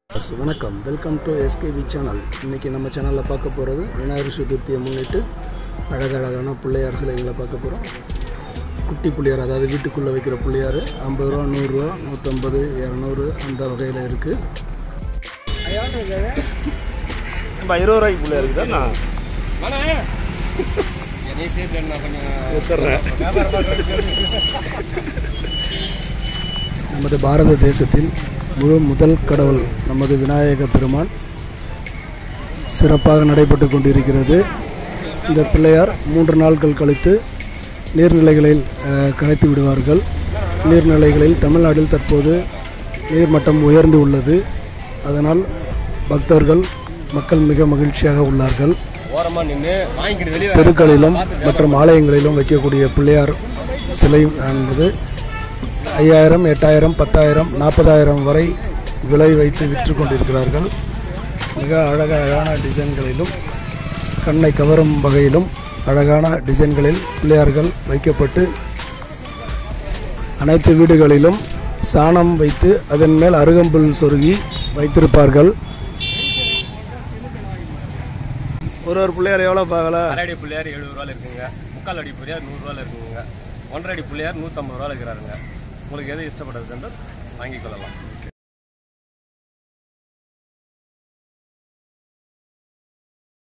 S வணக்கம் welcome to SKV channel இன்றைக்கி நம்ம சேனலில் பார்க்க போகிறது விநாயகர் சதுர்த்தியை முன்னிட்டு அழகழகான பிள்ளையார் சிலைகளை பார்க்க போகிறோம் குட்டி பிள்ளையார் அதாவது வீட்டுக்குள்ளே வைக்கிற பிள்ளையார் ஐம்பது ரூபா நூறுரூவா நூற்றம்பது இரநூறு அந்த வகையில் இருக்குது நம்ம இருபது ரூபாய்க்கு பிள்ளை இருக்குதா எடுத்துட்றேன் நமது பாரத தேசத்தின் முழு முதல் கடவுள் நமது விநாயக பெருமான் சிறப்பாக நடைபெற்று கொண்டிருக்கிறது இந்த பிள்ளையார் மூன்று நாட்கள் கழித்து நீர்நிலைகளில் அஹ், கரைத்து விடுவார்கள் நீர்நிலைகளில் தமிழ்நாட்டில் தற்போது நீர்மட்டம் உயர்ந்து உள்ளது அதனால் பக்தர்கள் மக்கள் மிக மகிழ்ச்சியாக உள்ளார்கள் ஓரமா நின்று வாங்கிக்கிட்டு வெளியே தெருக்களிலும் மற்றும் ஆலயங்களிலும் வைக்கக்கூடிய பிள்ளையார் சிலை என்பது ஐயாயிரம் எட்டாயிரம் பத்தாயிரம் நாற்பதாயிரம் வரை விலை வைத்து விற்று கொண்டிருக்கிறார்கள் மிக அழக அழகான டிசைன்களிலும் கண்ணை கவரும் வகையிலும் அழகான டிசைன்களில் பிள்ளையார்கள் வைக்கப்பட்டு அனைத்து வீடுகளிலும் சாணம் வைத்து அதன் மேல் அருகம்புல் சொருகி வைத்திருப்பார்கள் ஒரு ஒரு பிள்ளையார் எவ்வளோ பார்க்கல அரை அடி பிள்ளையார் எழுபது ரூபாயில் இருக்குங்க முக்கால் அடி பிள்ளையார் நூறுரூவாயில் இருக்குங்க ஒன்றரை அடி பிள்ளையார் நூற்றம்பது ரூபாயில் இருக்கிறாருங்க உங்களுக்கு எது இஷ்டப்பட்டது வாங்கிக் கொள்ளலாம்